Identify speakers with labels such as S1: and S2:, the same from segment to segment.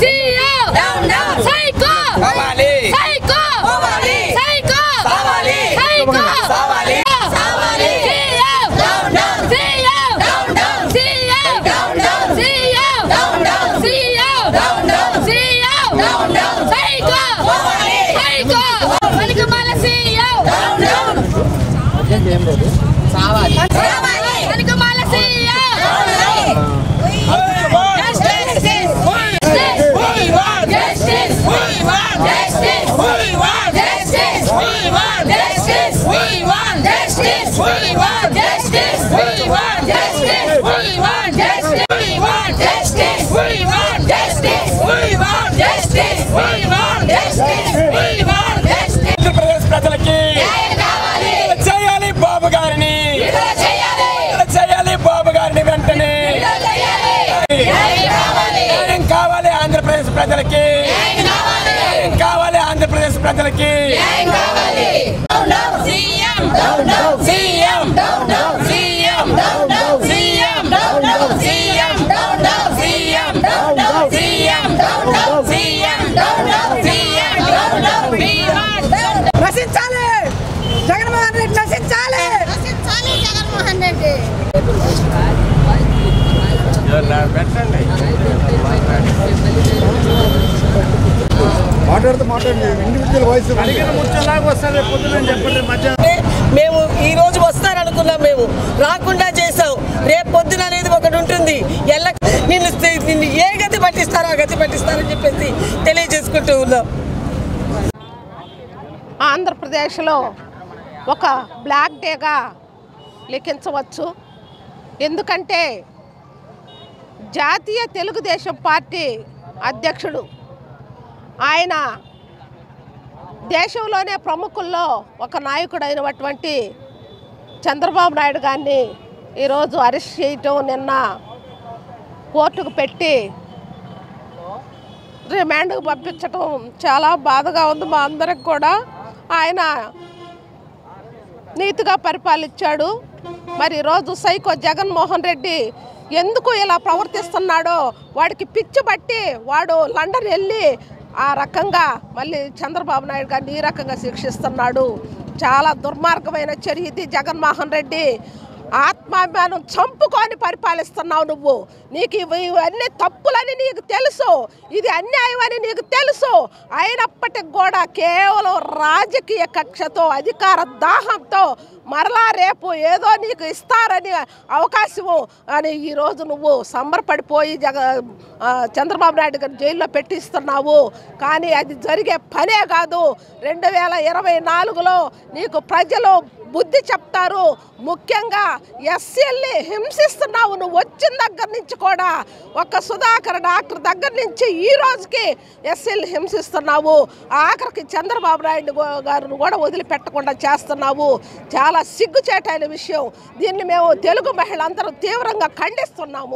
S1: CM
S2: down down
S1: psycho
S3: కావాలి
S1: psycho
S2: పోవాలి.
S1: Psycho
S2: కావాలి.
S1: సైకో
S2: కావాలి. కావాలి.
S1: CM
S2: down down
S1: CM
S2: down down
S1: CM
S2: down down
S1: CM
S2: down down
S1: CM
S2: down down
S1: CM
S2: down down
S1: psycho
S2: పోవాలి.
S1: Psycho వెనుకమాల CM
S2: down down కావాలి.
S1: వెనుకమాల CM
S2: Justice.
S3: We want
S2: Justice.
S3: We want
S2: Justice.
S3: We want
S2: Justice.
S3: We want
S2: Justice.
S3: We want
S2: Justice.
S3: We want
S2: Justice.
S3: We want
S2: Justice.
S3: We want
S2: Justice.
S3: We want
S2: Justice.
S3: We want
S2: Justice.
S3: We want
S2: Justice.
S3: We want
S2: Justice.
S3: We want
S2: Justice.
S3: Andhra Pradesh ప్రజలకి
S2: న్యాయం కావాలి.
S3: చేయాలి బాబు గారిని
S2: విడుదల చేయాలి.
S3: చేయాలి బాబు గారిని వెంటనే
S2: విడుదల చేయాలి. న్యాయం కావాలి.
S3: న్యాయం కావాలి ఆంధ్రప్రదేశ్ ప్రజలకి
S2: న్యాయం కావాలి.
S3: న్యాయం కావాలి ఆంధ్రప్రదేశ్ ప్రజలకి
S2: న్యాయం కావాలి. Down down.
S1: CM
S2: down down.
S3: CM
S2: down down.
S3: CM
S2: down down.
S3: CM
S2: down down.
S3: CM
S2: down down.
S3: CM
S2: down down.
S3: CM
S2: down down.
S3: CM
S2: down down.
S3: CM
S2: down down.
S3: We want
S2: down down.
S4: నశించాలి జగన్మోహన్ రెడ్డి నశించాలి
S1: చాలు జగన్మోహన్ రెడ్డి
S5: మాట్లాడుతూ మాట్లాడండి individual voice
S4: మేము ఈ రోజు వస్తారనుకున్నాం మేము రాకుండా చేసాం రేపు పొద్దున అనేది ఒకటి ఉంటుంది ఎల్ల నిన్ను నిన్ను ఏ గతి పట్టిస్తారో ఆ గతి పట్టిస్తారని చెప్పేసి తెలియజేసుకుంటూ ఉన్నాం
S6: ఆంధ్రప్రదేశ్లో ఒక బ్లాక్ డేగా లెక్కించవచ్చు ఎందుకంటే జాతీయ తెలుగుదేశం పార్టీ అధ్యక్షుడు ఆయన దేశంలోనే ప్రముఖుల్లో ఒక నాయకుడు అయినటువంటి చంద్రబాబు నాయుడు గారిని ఈరోజు అరెస్ట్ చేయటం నిన్న కోర్టుకు పెట్టి రిమాండ్కు పంపించటం చాలా బాధగా ఉంది మా అందరికి కూడా ఆయన నీతిగా పరిపాలించాడు మరి ఈరోజు సైకో జగన్మోహన్ రెడ్డి ఎందుకు ఇలా ప్రవర్తిస్తున్నాడో వాడికి పిచ్చి బట్టి వాడు లండన్ వెళ్ళి ఆ రకంగా మళ్ళీ చంద్రబాబు నాయుడు గారిని ఈ రకంగా శిక్షిస్తున్నాడు చాలా దుర్మార్గమైన చర్య ఇది జగన్మోహన్ రెడ్డి ఆత్మాభిమానం చంపుకొని పరిపాలిస్తున్నావు నువ్వు నీకు ఇవి ఇవన్నీ తప్పులని నీకు తెలుసు ఇది అన్యాయం అని నీకు తెలుసు అయినప్పటికి కూడా కేవలం రాజకీయ కక్షతో అధికార దాహంతో మరలా రేపు ఏదో నీకు ఇస్తారని అవకాశము అని ఈరోజు నువ్వు సంబరపడిపోయి జగ ఆ, చంద్రబాబు నాయుడు గారు జైల్లో పెట్టిస్తున్నావు కానీ అది జరిగే పనే కాదు రెండు వేల ఇరవై నాలుగులో నీకు ప్రజలు బుద్ధి చెప్తారు ముఖ్యంగా ఎస్సీల్ని హింసిస్తున్నావు నువ్వు వచ్చిన దగ్గర నుంచి కూడా ఒక సుధాకర్ డాక్టర్ దగ్గర నుంచి ఈ రోజుకి ఎస్సీల్ని హింసిస్తున్నావు ఆఖరికి చంద్రబాబు నాయుడు గో- గారిని కూడా వదిలిపెట్టకుండా చేస్తున్నావు చాలా సిగ్గుచేటైన విషయం దీన్ని మేము తెలుగు మహిళలందరూ తీవ్రంగా ఖండిస్తున్నాము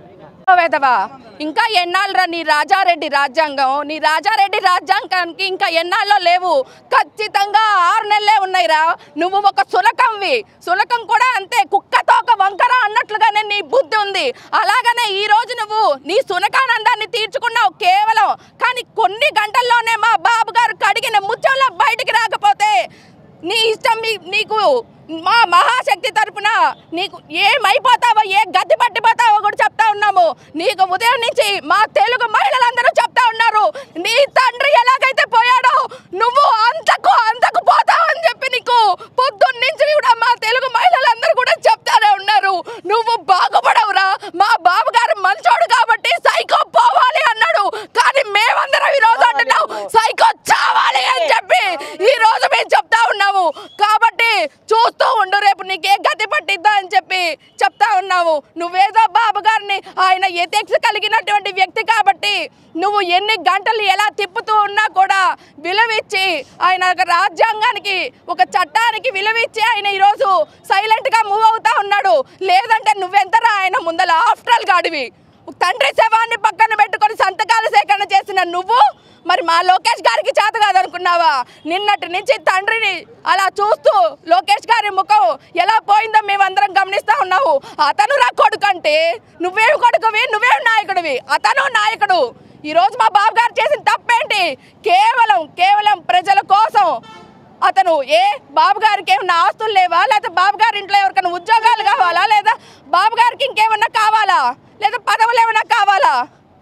S7: వేదవా ఇంకా ఎన్నాళ్ళరా నీ రాజారెడ్డి రాజ్యాంగం నీ రాజారెడ్డి రాజ్యాంగానికి ఇంకా ఎన్నాళ్ళో లేవు ఖచ్చితంగా ఆరు నెలలే ఉన్నాయిరా నువ్వు ఒక సులకంవి సులకం కూడా అంతే కుక్కతో ఒక వంకర అన్నట్లుగానే నీ బుద్ధి ఉంది అలాగనే ఈ రోజు నువ్వు నీ సునకానందాన్ని తీర్చుకున్నావు కేవలం కానీ కొన్ని గంటల్లోనే మా బాబు గారు కడిగిన ముత్యంలో బయటికి రాకపోతే నీ ఇష్టం మీ- నీకు మా మహాశక్తి తరపున నీకు ఏమైపోతావో ఏ గతి పట్టిపోతావో కూడా చెప్తా ఉన్నాము నీకు ఉదయం నుంచి మా తెలుగు మహిళలందరూ చెప్తా ఉన్నారు నీ తండ్రి ఎలాగైతే పోయాడో నువ్వు అంతకు అంతకు పోతావు అని చెప్పి నీకు పొద్దున్న నుంచి కూడా మా తెలుగు మహిళలందరూ కూడా చెప్తానే ఉన్నారు నువ్వు బాగుపడవురా మా బాబు గారు మంచోడు కాబట్టి సైకో పోవాలి అన్నాడు కానీ మేమందరం ఈ రోజు అంటున్నాం సైకో చావాలి అని చెప్పి ఈ రోజు మేము చెప్తా ఉన్నాము కాబట్టి చూస్తూ ఉండు రేపు నీకే గతి పట్టిద్దా అని చెప్పి చెప్తా ఉన్నాము నువ్వేదో బాబు గారిని ఆయన ఎథిక్స్ కలిగినటువంటి వ్యక్తి కాబట్టి నువ్వు ఎన్ని గంటలు ఎలా తిప్పుతూ ఉన్నా కూడా విలువిచ్చి ఆయన ఒక రాజ్యాంగానికి ఒక చట్టానికి విలువిచ్చి ఆయన ఈరోజు సైలెంట్గా మూవ్ అవుతా ఉన్నాడు లేదంటే నువ్వెంతరా ఆయన ముందల ఆఫ్టర్ ఆల్ గాడివి తండ్రి శవాన్ని పక్కన పెట్టుకొని సంతకాల సేకరణ చేసిన నువ్వు మరి మా లోకేష్ గారికి చేత కాదనుకున్నావా నిన్నటి నుంచి తండ్రిని అలా చూస్తూ లోకేష్ గారి ముఖం ఎలా పోయిందో మేమందరం గమనిస్తా ఉన్నాము అతను రా కొడుకు అంటే నువ్వేం కొడుకువి నువ్వేం నాయకుడివి అతను నాయకుడు ఈరోజు మా బాబు గారు చేసిన తప్పేంటి కేవలం కేవలం ప్రజల కోసం అతను ఏ బాబు గారికి ఏమన్నా ఆస్తులు లేవా లేదా బాబు గారి ఇంట్లో ఎవరికైనా ఉద్యోగాలు కావాలా లేదా బాబు గారికి ఇంకేమన్నా కావాలా లేదా పదవులు ఏమన్నా కావాలా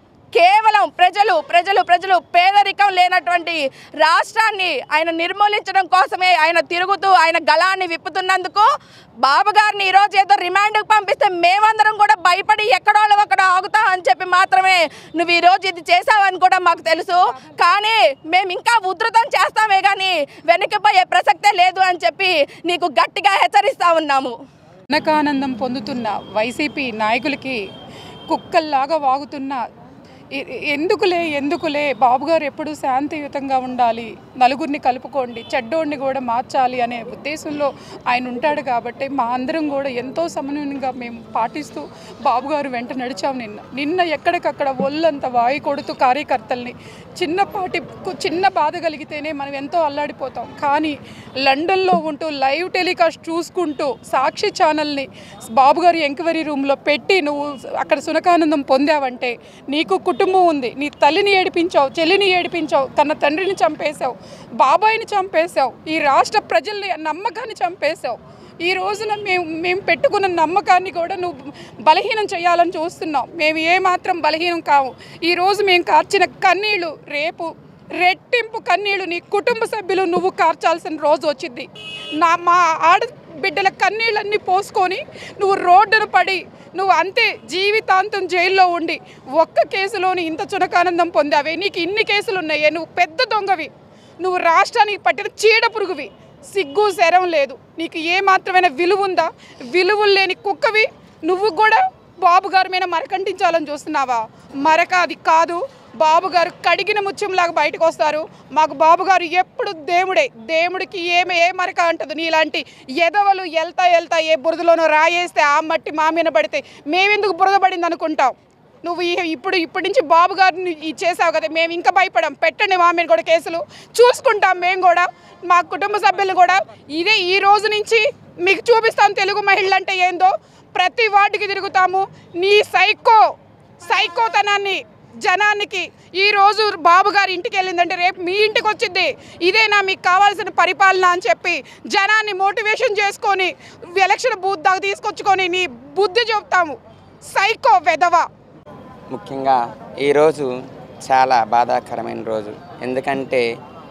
S7: కేవలం ప్రజలు ప్రజలు ప్రజలు పేదరికం లేనటువంటి రాష్ట్రాన్ని ఆయన నిర్మూలించడం కోసమే ఆయన తిరుగుతూ ఆయన గళాన్ని విప్పుతున్నందుకు బాబు గారిని ఈరోజు ఏదో రిమాండ్కి పంపిస్తే మేమందరం కూడా భయపడి ఎక్కడోళ్ళు అక్కడ ఆగుతా అని చెప్పి మాత్రమే నువ్వు ఈరోజు ఇది చేసావని కూడా మాకు తెలుసు కానీ మేము ఇంకా ఉధృతం చేస్తామే కానీ వెనక్కిపోయే ప్రసక్తే లేదు అని చెప్పి నీకు గట్టిగా హెచ్చరిస్తా ఉన్నాము
S5: అనకానందం పొందుతున్న వైసీపీ నాయకులకి కుక్కల్లాగా వాగుతున్న ఎ- ఎందుకులే ఎందుకులే బాబు గారు ఎప్పుడు శాంతియుతంగా ఉండాలి నలుగురిని కలుపుకోండి చెడ్డోడిని కూడా మార్చాలి అనే ఉద్దేశంలో ఆయన ఉంటాడు కాబట్టి మా అందరం కూడా ఎంతో సమన్వయంగా మేము పాటిస్తూ బాబు గారు వెంట నడిచాం నిన్న నిన్న ఎక్కడికక్కడ ఒళ్ళంత వాయి కొడుతూ కార్యకర్తల్ని చిన్నపాటి కు- చిన్న బాధ కలిగితేనే మనం ఎంతో అల్లాడిపోతాం కానీ లండన్లో ఉంటూ లైవ్ టెలికాస్ట్ చూసుకుంటూ సాక్షి ఛానల్ని బాబు గారి ఎంక్వైరీ రూమ్లో పెట్టి నువ్వు అక్కడ సునకానందం పొందావంటే నీకు కుటుంబం ఉంది నీ తల్లిని ఏడిపించావు చెల్లిని ఏడిపించావు తన తండ్రిని చంపేశావు బాబాయిని చంపేశావు ఈ రాష్ట్ర ప్రజల్ని నమ్మకాన్ని చంపేశావు ఈ రోజున మేము మేము పెట్టుకున్న నమ్మకాన్ని కూడా నువ్వు బలహీనం చేయాలని చూస్తున్నావు మేము ఏమాత్రం బలహీనం కావు ఈ రోజు మేము కార్చిన కన్నీళ్లు రేపు రెట్టింపు కన్నీళ్లు నీ కుటుంబ సభ్యులు నువ్వు కార్చాల్సిన రోజు వచ్చింది నా మా ఆడబిడ్డల కన్నీళ్ళన్నీ పోసుకొని నువ్వు రోడ్డును పడి నువ్వు అంతే జీవితాంతం జైల్లో ఉండి ఒక్క కేసులోని ఇంత చునకానందం పొందావే నీకు ఇన్ని కేసులు ఉన్నాయే నువ్వు పెద్ద దొంగవి నువ్వు రాష్ట్రానికి పట్టిన చీడ పురుగువి సిగ్గు శరం లేదు నీకు ఏ మాత్రమైన విలువ ఉందా విలువలు లేని కుక్కవి నువ్వు కూడా బాబు గారి మీద మరకంటించాలని చూస్తున్నావా మరక అది కాదు బాబు గారు కడిగిన ముత్యంలాగా బయటకు వస్తారు మాకు బాబు గారు ఎప్పుడు దేవుడే దేవుడికి ఏమి ఏ మరక అంటదు నీలాంటి ఎదవలు వెళ్తా వెళ్తా ఏ బురదలోనో రాయేస్తే ఆ మట్టి మా మీద పడితే మేమెందుకు బురద పడింది అనుకుంటాం నువ్వు ఈ- ఇప్పుడు ఇప్పటి నుంచి బాబు గారిని ఈ చేసావు కదా మేము ఇంకా భయపడాం పెట్టండి మా మీద కూడా కేసులు చూసుకుంటాం మేము కూడా మా కుటుంబ సభ్యులు కూడా ఇదే ఈ రోజు నుంచి మీకు చూపిస్తాం తెలుగు మహిళలు అంటే ఏందో ప్రతి వార్డుకి తిరుగుతాము నీ సైకో సైకోతనాన్ని జనానికి ఈ రోజు బాబు గారి ఇంటికి వెళ్ళిందంటే రేపు మీ ఇంటికి వచ్చింది ఇదేనా మీకు కావాల్సిన పరిపాలన అని చెప్పి జనాన్ని మోటివేషన్ చేసుకొని ఎలక్షన్ బూత్ దాకా తీసుకొచ్చుకొని నీ బుద్ధి చెప్తాము సైకో వెధవ
S8: ముఖ్యంగా ఈరోజు చాలా బాధాకరమైన రోజు ఎందుకంటే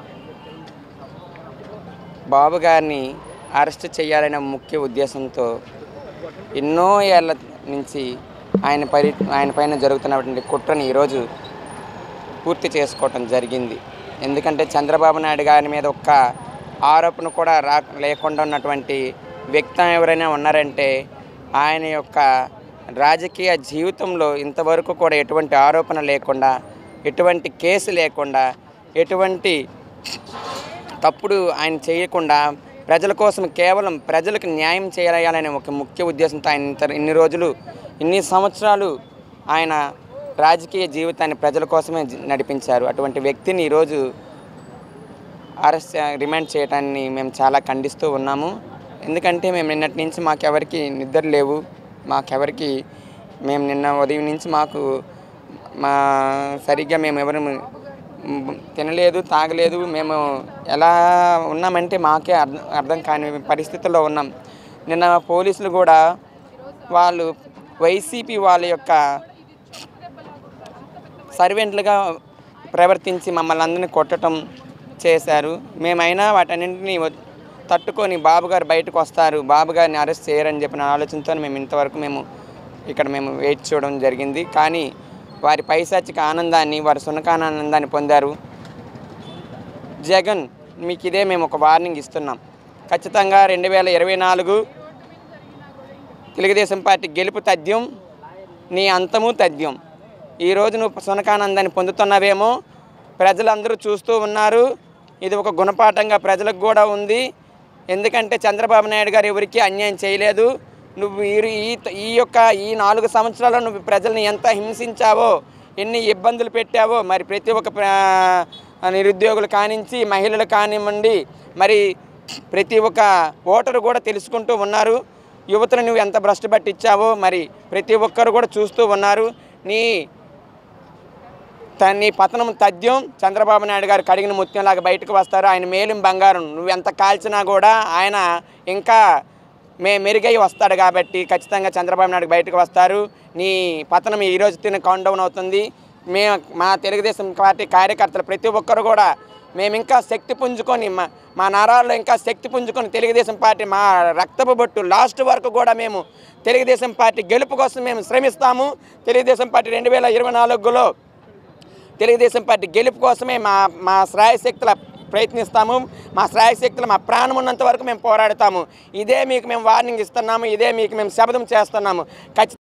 S8: బాబు గారిని అరెస్ట్ చేయాలనే ముఖ్య ఉద్దేశంతో ఎన్నో ఏళ్ళ నుంచి ఆయన పరి ఆయన పైన జరుగుతున్నటువంటి కుట్రని ఈరోజు పూర్తి చేసుకోవటం జరిగింది ఎందుకంటే చంద్రబాబు నాయుడు గారి మీద ఒక్క ఆరోపణ కూడా రా లేకుండా ఉన్నటువంటి వ్యక్తి ఎవరైనా ఉన్నారంటే ఆయన యొక్క రాజకీయ జీవితంలో ఇంతవరకు కూడా ఎటువంటి ఆరోపణ లేకుండా ఎటువంటి కేసు లేకుండా ఎటువంటి తప్పుడు ఆయన చేయకుండా ప్రజల కోసం కేవలం ప్రజలకు న్యాయం చేయాలనే ఒక ముఖ్య ఉద్దేశంతో ఆయన ఇంత ఇన్ని రోజులు ఇన్ని సంవత్సరాలు ఆయన రాజకీయ జీవితాన్ని ప్రజల కోసమే జీ- నడిపించారు అటువంటి వ్యక్తిని ఈరోజు అరెస్ట్ రిమాండ్ చేయడాన్ని మేము చాలా ఖండిస్తూ ఉన్నాము ఎందుకంటే మేము నిన్నటి నుంచి మాకెవరికి నిద్ర లేవు మాకెవరికి మేము నిన్న ఉదయం నుంచి మాకు మా సరిగ్గా మేము ఎవరు తినలేదు తాగలేదు మేము ఎలా ఉన్నామంటే మాకే అర్థం అర్థం కాని పరిస్థితుల్లో ఉన్నాం నిన్న పోలీసులు కూడా వాళ్ళు వైసీపీ వాళ్ళ యొక్క సర్వెంట్లుగా ప్రవర్తించి మమ్మల్ని అందరినీ కొట్టడం చేశారు మేమైనా వాటన్నింటినీ వ- తట్టుకొని బాబు గారు బయటకు వస్తారు బాబు గారిని అరెస్ట్ చేయరని చెప్పిన ఆలోచనతో మేము ఇంతవరకు మేము ఇక్కడ మేము వెయిట్ చేయడం జరిగింది కానీ వారి పైశాచిక ఆనందాన్ని వారి సునకానందాన్ని పొందారు జగన్ మీకు ఇదే మేము ఒక వార్నింగ్ ఇస్తున్నాం ఖచ్చితంగా రెండు వేల ఇరవై నాలుగు తెలుగుదేశం పార్టీ గెలుపు తథ్యం నీ అంతము తథ్యం ఈరోజు నువ్వు సునకానందాన్ని పొందుతున్నావేమో ప్రజలందరూ చూస్తూ ఉన్నారు ఇది ఒక గుణపాఠంగా ప్రజలకు కూడా ఉంది ఎందుకంటే చంద్రబాబు నాయుడు గారు ఎవరికీ అన్యాయం చేయలేదు నువ్వు ఈ ఈ ఈ యొక్క ఈ నాలుగు సంవత్సరాల్లో నువ్వు ప్రజల్ని ఎంత హింసించావో ఎన్ని ఇబ్బందులు పెట్టావో మరి ప్రతి ఒక్క ప్ర- నిరుద్యోగులు కానించి మహిళలు కానివ్వండి మరి ప్రతి ఒక్క ఓటరు కూడా తెలుసుకుంటూ ఉన్నారు యువతను నువ్వు ఎంత భ్రష్టు పట్టించావో మరి ప్రతి ఒక్కరు కూడా చూస్తూ ఉన్నారు నీ తన్ని పతనం తథ్యం చంద్రబాబు నాయుడు గారు కడిగిన ముత్యంలాగా బయటకు వస్తారు ఆయన మేలిం బంగారం నువ్వు ఎంత కాల్చినా కూడా ఆయన ఇంకా మే మెరుగై వస్తాడు కాబట్టి ఖచ్చితంగా చంద్రబాబు నాయుడు బయటకు వస్తారు నీ పతనం ఈ రోజు తిన కౌంట్ డౌన్ అవుతుంది మేము మా తెలుగుదేశం పార్టీ కార్యకర్తలు ప్రతి ఒక్కరు కూడా మేము ఇంకా శక్తి పుంజుకొని మా మా నరాల్లో ఇంకా శక్తి పుంజుకొని తెలుగుదేశం పార్టీ మా రక్తపు బొట్టు లాస్ట్ వరకు కూడా మేము తెలుగుదేశం పార్టీ గెలుపు కోసం మేము శ్రమిస్తాము తెలుగుదేశం పార్టీ రెండు వేల ఇరవై నాలుగులో తెలుగుదేశం పార్టీ గెలుపు కోసమే మా మా శ్రాయశక్తుల ప్రయత్నిస్తాము మా శ్రాయశక్తులు మా ప్రాణం ఉన్నంత వరకు మేము పోరాడతాము ఇదే మీకు మేము వార్నింగ్ ఇస్తున్నాము ఇదే మీకు మేము శబదం చేస్తున్నాము ఖచ్చితంగా